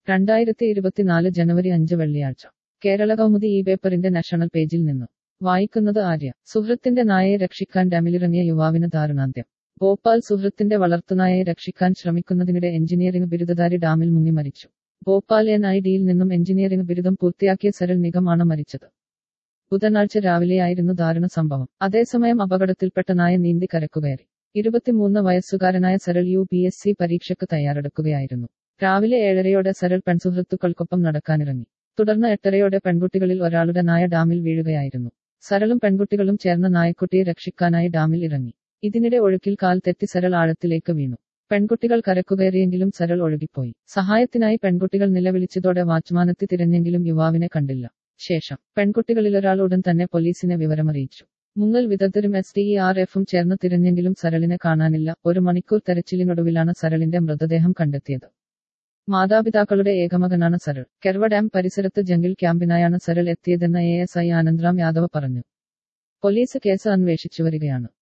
രണ്ടായിരത്തി ഇരുപത്തിനാല് ജനുവരി അഞ്ച് വെള്ളിയാഴ്ച കേരള കൗമുദി ഈ പേപ്പറിന്റെ നാഷണൽ പേജിൽ നിന്നും വായിക്കുന്നത് ആര്യ സുഹൃത്തിന്റെ നായയെ രക്ഷിക്കാൻ ഡാമിലിറങ്ങിയ യുവാവിന് ദാരുണാന്ത്യം ഭോപ്പാൽ സുഹൃത്തിന്റെ വളർത്തുനായയെ രക്ഷിക്കാൻ ശ്രമിക്കുന്നതിനിടെ എഞ്ചിനീയറിംഗ് ബിരുദധാരി ഡാമിൽ മുങ്ങി മരിച്ചു ഭോപ്പാൽ എൻ ഐ ഡിയിൽ നിന്നും എഞ്ചിനീയറിംഗ് ബിരുദം പൂർത്തിയാക്കിയ സരൽ നിഗമാണ് മരിച്ചത് ബുധനാഴ്ച രാവിലെയായിരുന്നു ദാരുണ സംഭവം അതേസമയം അപകടത്തിൽപ്പെട്ട നായ നീന്തി കരക്കുകയറി ഇരുപത്തിമൂന്ന് വയസ്സുകാരനായ Saral U P S C പരീക്ഷയ്ക്ക് തയ്യാറെടുക്കുകയായിരുന്നു രാവിലെ ഏഴരയോടെ സരൾ പെൺസുഹൃത്തുക്കൾക്കൊപ്പം നടക്കാനിറങ്ങി തുടർന്ന് എട്ടരയോടെ പെൺകുട്ടികളിൽ ഒരാളുടെ നായ ഡാമിൽ വീഴുകയായിരുന്നു സരളും പെൺകുട്ടികളും ചേർന്ന് നായക്കുട്ടിയെ രക്ഷിക്കാനായി ഡാമിൽ ഇറങ്ങി ഇതിനിടെ ഒഴുക്കിൽ കാൽ തെറ്റി സരൾ ആഴത്തിലേക്ക് വീണു പെൺകുട്ടികൾ കരക്കുകയറിയെങ്കിലും സരൾ ഒഴുകിപ്പോയി സഹായത്തിനായി പെൺകുട്ടികൾ നിലവിളിച്ചതോടെ വാച്ച്മാനെത്തി തിരഞ്ഞെങ്കിലും യുവാവിനെ കണ്ടില്ല ശേഷം പെൺകുട്ടികളിലൊരാൾ ഉടൻ തന്നെ പോലീസിനെ വിവരമറിയിച്ചു മുങ്ങൽ വിദഗ്ധരും എസ് ഡി ആർ എഫും ചേർന്ന് തിരഞ്ഞെങ്കിലും സരളിനെ കാണാനില്ല ഒരു മണിക്കൂർ തെരച്ചിലിനൊടുവിലാണ് സരളിന്റെ മൃതദേഹം കണ്ടെത്തിയത് മാതാപിതാക്കളുടെ ഏകമകനാണ് സരൾ കെർവ ഡാം പരിസരത്ത് ജംഗിൾ ക്യാമ്പിനായാണ് സരൾ എത്തിയതെന്ന് A S I Anandram Yadav പറഞ്ഞു പോലീസ് കേസ് അന്വേഷിച്ചു വരികയാണ്